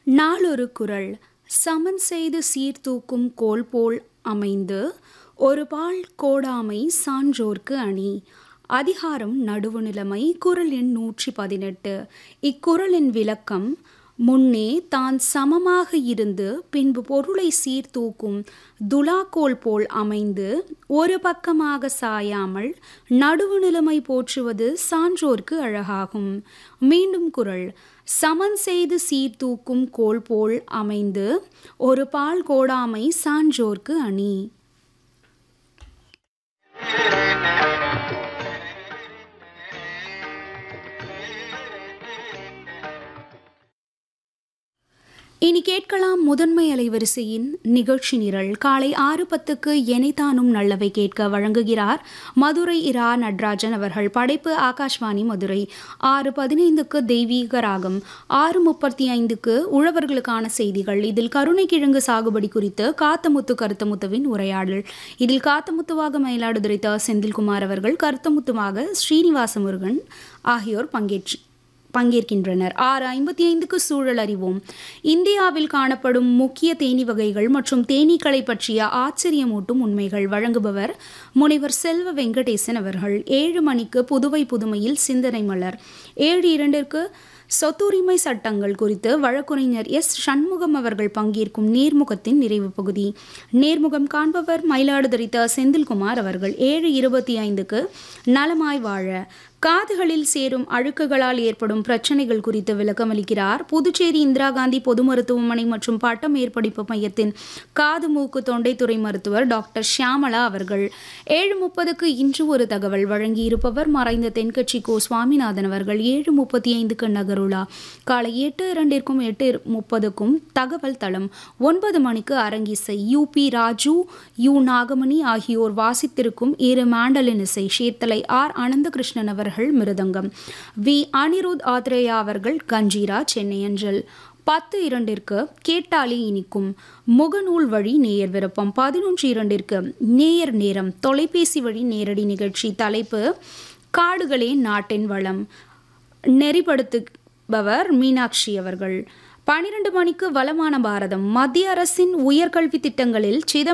நாளொரு குறள் சமன் செய்து சீர்தூக்கும் கோல் போல் அமைந்து ஒருபால் கோடாமை சான்றோர்க்கு அணி அதிகாரம் நடுவுநிலைமை குறள் எண் நூற்றி பதினெட்டு இக்குறளின் விளக்கம் முன்னே தான் சமமாக இருந்து பின்பு பொருளை சீர்தூக்கும் துலாக்கோல் போல் அமைந்து ஒரு பக்கமாக சாயாமல் நடுவுநிலைமை போற்றுவது சான்றோர்க்கு அழகாகும் மீண்டும் குறள் சமன் செய்து சீர்தூக்கும் கோல் போல் அமைந்து ஒரு பால் கோடாமை சான்றோர்க்கு அணி இனி கேட்கலாம் முதன்மை அலைவரிசையின் நிகழ்ச்சி நிரல் காலை ஆறு பத்துக்கு எனைத்தானும் நல்லவை கேட்க வழங்குகிறார் மதுரை இரா நடராஜன் அவர்கள் படைப்பு ஆகாஷ்வாணி மதுரை ஆறு பதினைந்துக்கு தெய்வீக ராகம் ஆறு முப்பத்தி ஐந்துக்கு உழவர்களுக்கான செய்திகள் இதில் கருணை கிழங்கு சாகுபடி குறித்து காத்தமுத்து கருத்தமுத்துவின் உரையாடல் இதில் காத்தமுத்துவாக மயிலாடுதுறை த செந்தில்குமார் அவர்கள் கருத்தமுத்துவாக ஸ்ரீனிவாச முருகன் ஆகியோர் பங்கேற்று பங்கேற்கின்றனர் ஆறு ஐம்பத்தி ஐந்துக்கு சூழல் அறிவோம் இந்தியாவில் காணப்படும் முக்கிய தேனீ வகைகள் மற்றும் தேனீக்களை பற்றிய ஆச்சரியமூட்டும் உண்மைகள் வழங்குபவர் முனைவர் செல்வ வெங்கடேசன் அவர்கள் ஏழு மணிக்கு புதுவை புதுமையில் சிந்தனை மலர் ஏழு இரண்டிற்கு சொத்துரிமை சட்டங்கள் குறித்து வழக்குரைஞர் எஸ் சண்முகம் அவர்கள் பங்கேற்கும் நேர்முகத்தின் நிறைவு பகுதி நேர்முகம் காண்பவர் மயிலாடுதுறை த செந்தில்குமார் அவர்கள் ஏழு இருபத்தி ஐந்துக்கு நலமாய் வாழ காதுகளில் சேரும் அழுக்குகளால் ஏற்படும் பிரச்சனைகள் குறித்து விளக்கமளிக்கிறார் புதுச்சேரி இந்திரா காந்தி பொது மருத்துவமனை மற்றும் பட்ட மேற்படிப்பு மையத்தின் காது மூக்கு தொண்டைத்துறை மருத்துவர் டாக்டர் ஷியாமலா அவர்கள் ஏழு முப்பதுக்கு இன்று ஒரு தகவல் வழங்கியிருப்பவர் மறைந்த தென்கட்சி கோ சுவாமிநாதன் அவர்கள் ஏழு முப்பத்தி ஐந்துக்கு நகருலா காலை எட்டு இரண்டிற்கும் எட்டு முப்பதுக்கும் தகவல் தளம் ஒன்பது மணிக்கு அரங்கிசை U P Raju U Nagamani ஆகியோர் வாசித்திருக்கும் இரு மாண்டலின் இசை சேர்த்தலை ஆர் அனந்தகிருஷ்ணன் அவர் அவர்கள் மிருதங்கம் வி அனிருத் ஆத்ரேயா அவர்கள் கஞ்சீரா சென்னை அஞ்சல் பத்து இரண்டிற்கு கேட்டாலே இனிக்கும் முகநூல் வழி நேயர் விருப்பம் பதினொன்று இரண்டிற்கு நேயர் நேரம் தொலைபேசி வழி நேரடி நிகழ்ச்சி தலைப்பு காடுகளே நாட்டின் வளம் நெறிப்படுத்துபவர் மீனாட்சி அவர்கள் பனிரெண்டு மணிக்கு வளமான பாரதம் மத்திய அரசின் உயர்கல்வி திட்டங்களில் சிதம்பரம்